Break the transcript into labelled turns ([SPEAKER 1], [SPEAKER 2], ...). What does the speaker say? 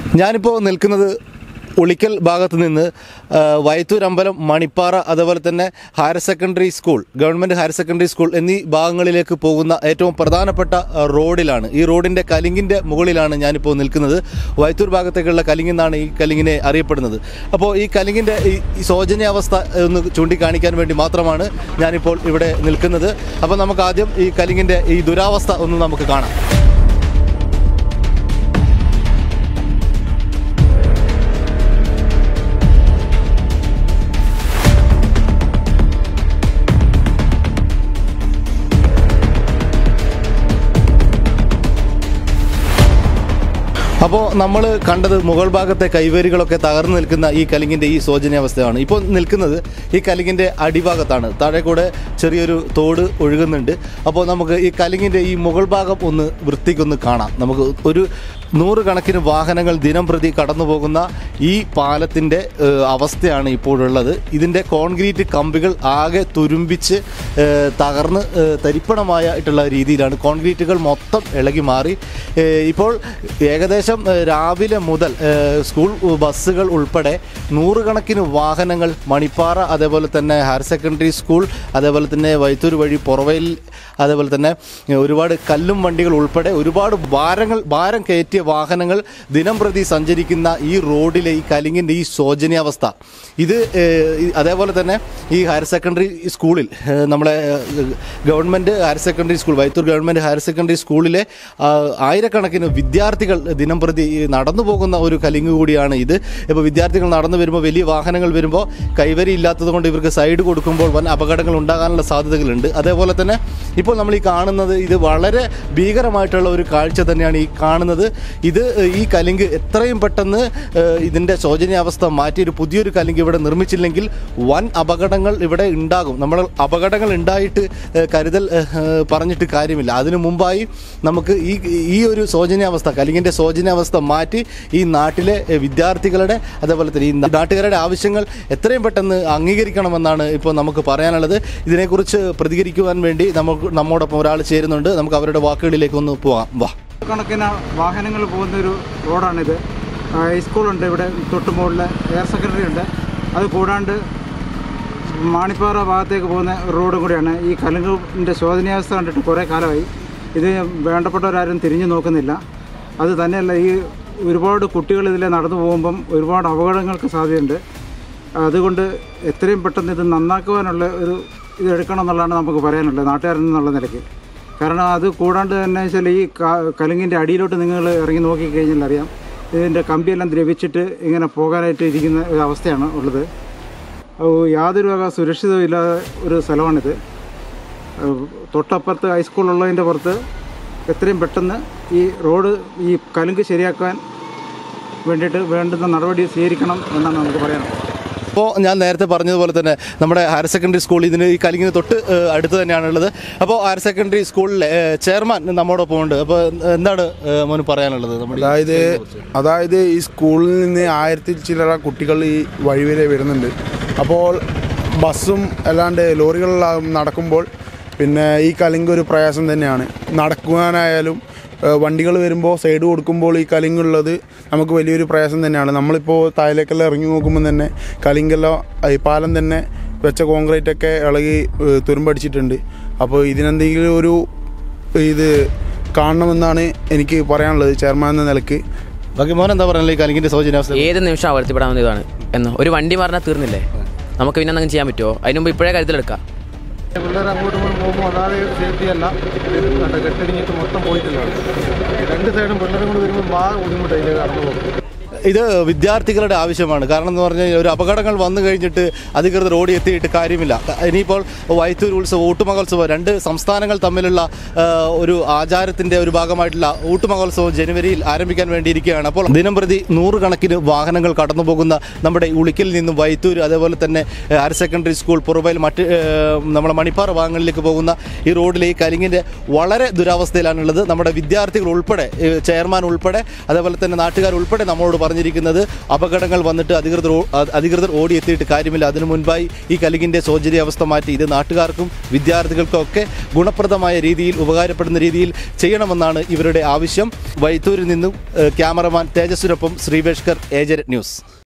[SPEAKER 1] ഞാനിപ്പോൾ നിൽക്കുന്നത് ഉളിക്കൽ ഭാഗത്ത് നിന്ന് ആ, വയത്തൂർ അമ്പലം മണിപ്പാറ അതുപോലെ തന്നെ higher secondary school government higher secondary school എന്നീ ഭാഗങ്ങളിലേക്ക് പോകുന്ന ഏറ്റവും പ്രധാനപ്പെട്ട ആ, റോഡിലാണ് ഈ റോഡിൻ്റെ കലിങ്ങിൻ്റെ മുകളിലാണ് ഞാനിപ്പോൾ നിൽക്കുന്നത് വയത്തൂർ ഭാഗത്തേക്കുള്ള കലിങ് എന്നാണ് ഈ കലിങ്ങിനെ അറിയപ്പെടുന്നത് അപ്പോൾ ഈ കലിങ്ങിൻ്റെ ഈ ഈ ശോചനീയാവസ്ഥ ഒന്ന് ചൂണ്ടിക്കാണിക്കാൻ വേണ്ടി മാത്രമാണ് ഞാനിപ്പോൾ ഇവിടെ നിൽക്കുന്നത് അപ്പോൾ നമുക്ക് ആദ്യം ഈ കലിങ്ങിൻ്റെ ഈ ദുരാവസ്ഥ ഒന്ന് നമുക്ക് കാണാം അപ്പോൾ നമ്മൾ കണ്ടത് മുകൾ ഭാഗത്തെ കൈവേരുകളൊക്കെ തകർന്നു നിൽക്കുന്ന ഈ കലിങ്ങിൻ്റെ ഈ ശോചനീയാവസ്ഥയാണ് ഇപ്പോൾ നിൽക്കുന്നത് ഈ കലിങ്ങിൻ്റെ അടിഭാഗത്താണ് താഴെ കൂടെ ചെറിയൊരു തോട് ഒഴുകുന്നുണ്ട് അപ്പോൾ നമുക്ക് ഈ കലിങ്ങിൻ്റെ ഈ മുകൾ ഭാഗം ഒന്ന് വൃത്തിക്കൊന്ന് കാണാം നമുക്ക് ഒരു നൂറുകണക്കിന് വാഹനങ്ങൾ ദിനം പ്രതി കടന്നു പോകുന്ന ഈ പാലത്തിൻ്റെ ഏഹ്, അവസ്ഥയാണ് ഇപ്പോഴുള്ളത് ഇതിൻ്റെ കോൺക്രീറ്റ് കമ്പികൾ ആകെ തുരുമ്പിച്ച് ഏഹ്, തകർന്ന് ഏഹ്, തരിപ്പണമായിട്ടുള്ള രീതിയിലാണ് കോൺക്രീറ്റുകൾ മൊത്തം ഇളകി മാറി ഏഹ്, ഇപ്പോൾ ഏകദേശം ഏഹ്, രാവിലെ മുതൽ ഏഹ്, സ്കൂൾ ബസ്സുകൾ ഉൾപ്പെടെ നൂറുകണക്കിന് വാഹനങ്ങൾ മണിപ്പാറ അതേപോലെ തന്നെ ഹയർ സെക്കൻഡറി സ്കൂൾ അതേപോലെ തന്നെ വൈത്തൂർ വഴി പുറവയിൽ അതേപോലെ തന്നെ ഏഹ്, ഒരുപാട് കല്ലും വണ്ടികൾ ഉൾപ്പെടെ ഒരുപാട് ഭാരങ്ങൾ ഭാരം കയറ്റിയ വാഹനങ്ങൾ ദിനം പ്രതി സഞ്ചരിക്കുന്ന ഈ റോഡിലെ ഈ കലിങ്ങിൻ്റെ ഈ ശോചനീയാവസ്ഥ ഇത് ഏഹ്, ഈ- അതേപോലെ തന്നെ ഈ ഹയർ സെക്കൻഡറി സ്കൂളിൽ ഏഹ്, നമ്മളെ ഏഹ്, government higher secondary school Vaithoor government higher secondary സ്കൂളിലെ ആ, ആയിരക്കണക്കിന് വിദ്യാർത്ഥികൾ ദിനം പ്രതി ഈ നടന്നു പോകുന്ന ഒരു കലിങ് കൂടിയാണ് ഇത് ഇപ്പോൾ വിദ്യാർത്ഥികൾ നടന്നു വരുമ്പോൾ വലിയ വാഹനങ്ങൾ വരുമ്പോൾ കൈവരി ഇല്ലാത്തത് കൊണ്ട് ഇവർക്ക് സൈഡ് കൊടുക്കുമ്പോൾ വൻ അപകടങ്ങൾ ഉണ്ടാകാനുള്ള സാധ്യതകളുണ്ട് അതേപോലെ തന്നെ ഇപ്പോൾ നമ്മൾ ഈ കാണുന്നത് ഇത് വളരെ ഭീകരമായിട്ടുള്ള ഒരു കാഴ്ച തന്നെയാണ് ഈ കാണുന്നത് ഇത് ഏഹ്, ഈ കലിങ്ക് എത്രയും പെട്ടെന്ന് ഏഹ്, ഇതിൻ്റെ ശോചനീയാവസ്ഥ മാറ്റി ഒരു പുതിയൊരു കലിങ്ക് ഇവിടെ നിർമ്മിച്ചില്ലെങ്കിൽ വൻ അപകടങ്ങൾ ഇവിടെ ഉണ്ടാകും നമ്മൾ അപകടങ്ങൾ ഉണ്ടായിട്ട് ഏഹ്, കരുതൽ ഏഹ്, പറഞ്ഞിട്ട് കാര്യമില്ല അതിനു മുമ്പായി നമുക്ക് ഈ ഈ ഒരു ശോചനീയാവസ്ഥ കലിങ്ങിൻ്റെ ശോചനീയാവസ്ഥ മാറ്റി ഈ നാട്ടിലെ ഏഹ്, വിദ്യാർത്ഥികളുടെ അതേപോലെ തന്നെ ഈ നാട്ടുകാരുടെ ആവശ്യങ്ങൾ എത്രയും പെട്ടെന്ന് അംഗീകരിക്കണമെന്നാണ് ഇപ്പോൾ നമുക്ക് പറയാനുള്ളത് ഇതിനെക്കുറിച്ച് പ്രതികരിക്കുവാൻ വേണ്ടി നമുക്ക് നമ്മോടൊപ്പം ഒരാൾ ചേരുന്നുണ്ട് നമുക്ക് അവരുടെ വാക്കുകളിലേക്ക് ഒന്ന് പോകാം വാ
[SPEAKER 2] കണക്കിന് വാഹനങ്ങൾ പോകുന്ന ഒരു റോഡാണിത് ആ, ഹൈസ്കൂളുണ്ട് ഇവിടെ തൊട്ട് മുകളിൽ ഹയർ സെക്കൻഡറി ഉണ്ട് അത് കൂടാണ്ട് മാണിപ്പാറ ഭാഗത്തേക്ക് പോകുന്ന ഒരു റോഡും കൂടിയാണ് ഈ കലുങ്കിൻ്റെ ശോധനീയാവസ്ഥ കണ്ടിട്ട് കുറേ കാലമായി ഇത് വേണ്ടപ്പെട്ടവരാരും തിരിഞ്ഞു നോക്കുന്നില്ല അത് തന്നെയല്ല ഈ ഒരുപാട് കുട്ടികൾ ഇതിലെ നടന്നു പോകുമ്പം ഒരുപാട് അപകടങ്ങൾക്ക് സാധ്യതയുണ്ട് അതുകൊണ്ട് എത്രയും പെട്ടെന്ന് ഇത് നന്നാക്കുവാനുള്ള ഒരു ഇത് എടുക്കണം എന്നുള്ളതാണ് നമുക്ക് പറയാനുള്ളത് നാട്ടുകാരിൽ നിന്നുള്ള നിലയ്ക്ക് കാരണം അത് കൂടാണ്ട് തന്നെ വെച്ചാൽ ഈ ക- കലുങ്ങിൻ്റെ അടിയിലോട്ട് നിങ്ങൾ ഇറങ്ങി നോക്കിക്കഴിഞ്ഞാൽ അറിയാം ഇതിൻ്റെ കമ്പിയെല്ലാം ദ്രവിച്ചിട്ട് ഇങ്ങനെ പോകാനായിട്ട് ഇരിക്കുന്ന ഒരു അവസ്ഥയാണ് ഉള്ളത് അത് യാതൊരു വക സുരക്ഷിതവും ഇല്ലാത്ത ഒരു സ്ഥലമാണിത് അത് തൊട്ടപ്പുറത്ത് ഹൈസ്കൂളുള്ളതിൻ്റെ പുറത്ത് എത്രയും പെട്ടെന്ന് ഈ റോഡ് ഈ കലുങ്ക് ശരിയാക്കാൻ വേണ്ടിയിട്ട് വേണ്ടുന്ന നടപടി സ്വീകരിക്കണം എന്നാണ് നമുക്ക് പറയാനുള്ളത്
[SPEAKER 1] അപ്പോൾ ഞാൻ നേരത്തെ പറഞ്ഞതുപോലെ തന്നെ നമ്മുടെ ഹയർ സെക്കൻഡറി സ്കൂൾ ഇതിന് ഈ കലിങ്ങിന് തൊട്ട് ഏഹ്, അടുത്ത് തന്നെയാണുള്ളത് അപ്പോൾ ഹയർ സെക്കൻഡറി സ്കൂളിലെ ഏഹ്, ചെയർമാൻ നമ്മോടൊപ്പം ഉണ്ട് അപ്പോൾ എന്താണ് ഏഹ്, മോന് പറയാനുള്ളത് നമ്മുടെ ഈ
[SPEAKER 3] അതായത് അതായത് ഈ സ്കൂളിൽ നിന്ന് ആയിരത്തി ചില്ലറ കുട്ടികൾ ഈ വഴിവരെ വരുന്നുണ്ട് അപ്പോൾ ബസ്സും അല്ലാണ്ട് ലോറികളിലും നടക്കുമ്പോൾ പിന്നെ ഈ കലിങ്ക് ഒരു പ്രയാസം തന്നെയാണ് നടക്കുവാനായാലും വണ്ടികൾ വരുമ്പോൾ സൈഡ് കൊടുക്കുമ്പോൾ ഈ കലിങ്ങുള്ളത് നമുക്ക് വലിയൊരു പ്രയാസം തന്നെയാണ് നമ്മളിപ്പോൾ താഴേക്കെല്ലാം ഇറങ്ങി നോക്കുമ്പോൾ തന്നെ കലിങ്കെല്ലാം ഈ പാലം തന്നെ വെച്ച കോൺക്രീറ്റ് ഒക്കെ ഇളകി ഏഹ്, തുരുമ്പടിച്ചിട്ടുണ്ട് അപ്പോൾ ഇതിനെന്തെങ്കിലും ഒരു ഇത് കാണണമെന്നാണ് എനിക്ക് പറയാനുള്ളത് ചെയർമാൻ എന്ന നിലയ്ക്ക്
[SPEAKER 1] ബാക്കി മോൻ എന്താ പറയുന്നത് ഈ കലിങ്ങിൻ്റെ ശോചനീയാവസ്ഥ
[SPEAKER 4] ഏത് നിമിഷം അവർത്തിപ്പെടാവുന്ന ഇതാണ് എന്ന് ഒരു വണ്ടി മാറിനാൽ തീർന്നില്ലേ നമുക്ക് പിന്നെ എന്തെങ്കിലും ചെയ്യാൻ പറ്റുമോ അതിന് മുമ്പ് ഇപ്പോഴേ കരുതലെടുക്കാം
[SPEAKER 2] പിള്ളേർ അങ്ങോട്ടും ഇങ്ങോട്ടും പോകുമ്പോൾ അതാത് സേഫ്റ്റി അല്ല കണ്ട കെട്ടിടിഞ്ഞിട്ട് മൊത്തം പോയിട്ടില്ല രണ്ട് സൈഡും പിള്ളേരും കൂടി വരുമ്പോൾ ബാ ബുദ്ധിമുട്ടായി ഇതിലേക്ക് കടന്നു പോകും
[SPEAKER 1] ഇത് വിദ്യാർത്ഥികളുടെ ആവശ്യമാണ് കാരണം എന്ന് പറഞ്ഞാൽ ഒരു അപകടങ്ങൾ വന്നു കഴിഞ്ഞിട്ട് അധികൃതർ ഓടി എത്തിയിട്ട് കാര്യമില്ല ഇനിയിപ്പോൾ വൈത്തൂർ ഉത്സവം ഊട്ടുമഹോത്സവം രണ്ട് സംസ്ഥാനങ്ങൾ തമ്മിലുള്ള ആ, ഒരു ആചാരത്തിൻ്റെ ഒരു ഭാഗമായിട്ടുള്ള ഊട്ടുമഹോത്സവം ജനുവരിയിൽ ആരംഭിക്കാൻ വേണ്ടിയിരിക്കുകയാണ് അപ്പോൾ ദിനം പ്രതി നൂറുകണക്കിന് വാഹനങ്ങൾ കടന്നു പോകുന്ന നമ്മുടെ ഉളിക്കിൽ നിന്നും വൈത്തൂർ അതേപോലെ തന്നെ ഏ, ഹയർ സെക്കൻഡറി സ്കൂൾ പുറവയിൽ മറ്റ് ഏ, നമ്മുടെ മണിപ്പാറ ഭാഗങ്ങളിലേക്ക് പോകുന്ന ഈ റോഡിലെ ഈ കലിങ്ങിൻ്റെ വളരെ ദുരാവസ്ഥയിലാണുള്ളത് നമ്മുടെ വിദ്യാർത്ഥികൾ ഉൾപ്പെടെ ഏ, ചെയർമാൻ ഉൾപ്പെടെ അതേപോലെ തന്നെ നാട്ടുകാർ ഉൾപ്പെടെ നമ്മളോട് പറഞ്ഞിരിക്കുന്നത് അപകടങ്ങൾ വന്നിട്ട് അധികൃതർ ഓ- അ- അധികൃതർ ഓടിയെത്തിയിട്ട് കാര്യമില്ല അതിനു മുൻപായി ഈ കലിങ്ങിൻ്റെ ശോചനീയാവസ്ഥ മാറ്റി ഇത് നാട്ടുകാർക്കും വിദ്യാർത്ഥികൾക്കും ഒക്കെ ഗുണപ്രദമായ രീതിയിൽ ഉപകാരപ്പെടുന്ന രീതിയിൽ ചെയ്യണമെന്നാണ് ഇവരുടെ ആവശ്യം വൈത്തൂരിൽ നിന്നും ഏഹ്, ക്യാമറമാൻ തേജസ്സിനൊപ്പം ശ്രീവേഷ്കർ ഏജന്റ് ന്യൂസ്